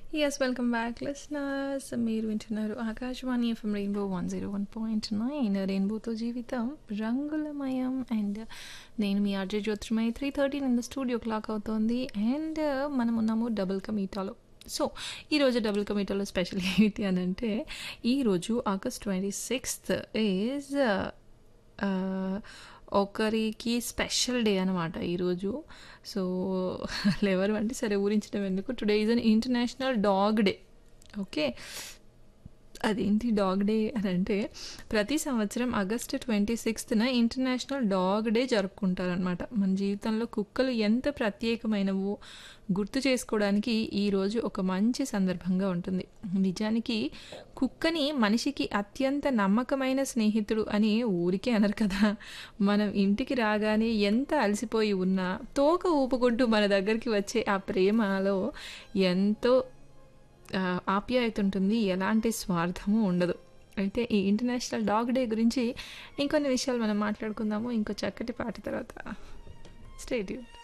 yes welcome back listeners మీరు వింటున్నారు Akashvani FM rainbow one zero one point nine రెయిన్బోతో జీవితం రంగులమయం అండ్ నేను మీ RJ Jyothirmayi three thirteen in the studio clock అవుతోంది అండ్ మనం ఉన్నాము డబుల్ కమీటాలో సో ఈరోజు డబుల్ కమీటాలో స్పెషల్ ఏంటి అని అంటే ఈరోజు ఆగస్ట్ ట్వంటీ సిక్స్త్ ఈజ్ ఒకరికి స్పెషల్ డే అనమాట ఈరోజు సో ఎవరు అంటే సరే ఊరించడం ఎందుకు today is an international dog day okay అదేంటి డాగ్ డే అని అంటే ప్రతి సంవత్సరం ఆగస్టు ట్వంటీ సిక్స్త్న ఇంటర్నేషనల్ డాగ్ డే జరుపుకుంటారనమాట మన జీవితంలో కుక్కలు ఎంత ప్రత్యేకమైనవో గుర్తు చేసుకోవడానికి ఈరోజు ఒక మంచి సందర్భంగా ఉంటుంది నిజానికి కుక్కని మనిషికి అత్యంత నమ్మకమైన స్నేహితుడు అని ఊరికే అనరు కదా మనం ఇంటికి రాగానే ఎంత అలసిపోయి ఉన్నా తోక ఊపుకుంటూ మన దగ్గరికి వచ్చే ఆ ప్రేమలో ఎంతో ఆప్యాయత ఉంటుంది ఎలాంటి స్వార్థము ఉండదు అయితే ఈ ఇంటర్నేషనల్ డాగ్ డే గురించి ఇంకొన్ని విషయాలు మనం మాట్లాడుకుందాము ఇంకో చక్కటి పాట తర్వాత స్టేట్యూడ్